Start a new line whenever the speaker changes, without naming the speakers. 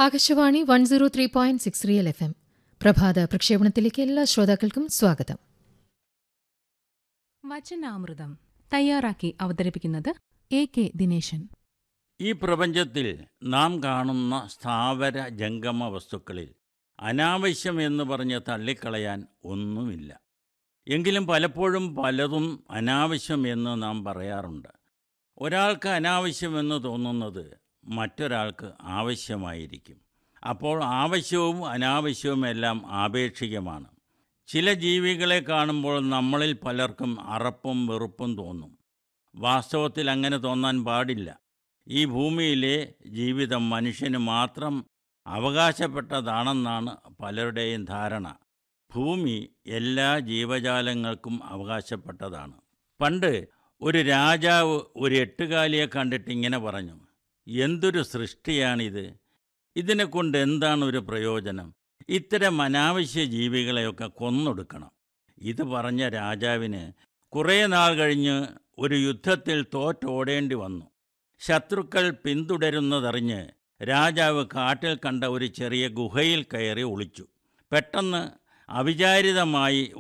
Akashvani one zero three point six real F M പ്രഭാത പ്രക്ഷേപണത്തിലേക്ക് എല്ലാ ശ്രോതാക്കൾക്കും സ്വാഗതം
വചനാമൃതം തയ്യാറാക്കി അവതരിപ്പിക്കുന്നത് എ കെ ദിനേശൻ
ഈ പ്രപഞ്ചത്തിൽ നാം കാണുന്ന സ്ഥാവര ജംഗമ വസ്തുക്കളിൽ അനാവശ്യം എന്ന് പറഞ്ഞ് തള്ളിക്കളയാൻ ഒന്നുമില്ല എങ്കിലും പലപ്പോഴും പലതും അനാവശ്യം എന്ന് നാം പറയാറുണ്ട് ഒരാൾക്ക് അനാവശ്യമെന്ന് തോന്നുന്നത് മറ്റൊരാൾക്ക് ആവശ്യമായിരിക്കും അപ്പോൾ ആവശ്യവും അനാവശ്യവും എല്ലാം ആപേക്ഷികമാണ് ചില ജീവികളെ കാണുമ്പോൾ നമ്മളിൽ പലർക്കും അറപ്പും വെറുപ്പും തോന്നും വാസ്തവത്തിൽ അങ്ങനെ തോന്നാൻ പാടില്ല ഈ ഭൂമിയിലെ ജീവിതം മനുഷ്യന് മാത്രം അവകാശപ്പെട്ടതാണെന്നാണ് പലരുടെയും ധാരണ ഭൂമി എല്ലാ ജീവജാലങ്ങൾക്കും അവകാശപ്പെട്ടതാണ് പണ്ട് ഒരു രാജാവ് ഒരു എട്ടുകാലിയെ കണ്ടിട്ട് ഇങ്ങനെ പറഞ്ഞു എന്തൊരു സൃഷ്ടിയാണിത് ഇതിനെ കൊണ്ട് എന്താണ് ഒരു പ്രയോജനം ഇത്തരം അനാവശ്യ ജീവികളെയൊക്കെ കൊന്നൊടുക്കണം ഇത് പറഞ്ഞ രാജാവിന് കുറേ നാൾ കഴിഞ്ഞ് ഒരു യുദ്ധത്തിൽ തോറ്റോടേണ്ടി വന്നു ശത്രുക്കൾ പിന്തുടരുന്നതറിഞ്ഞ് രാജാവ് കാട്ടിൽ കണ്ട ഒരു ചെറിയ ഗുഹയിൽ കയറി ഒളിച്ചു പെട്ടെന്ന് അവിചാരിതമായി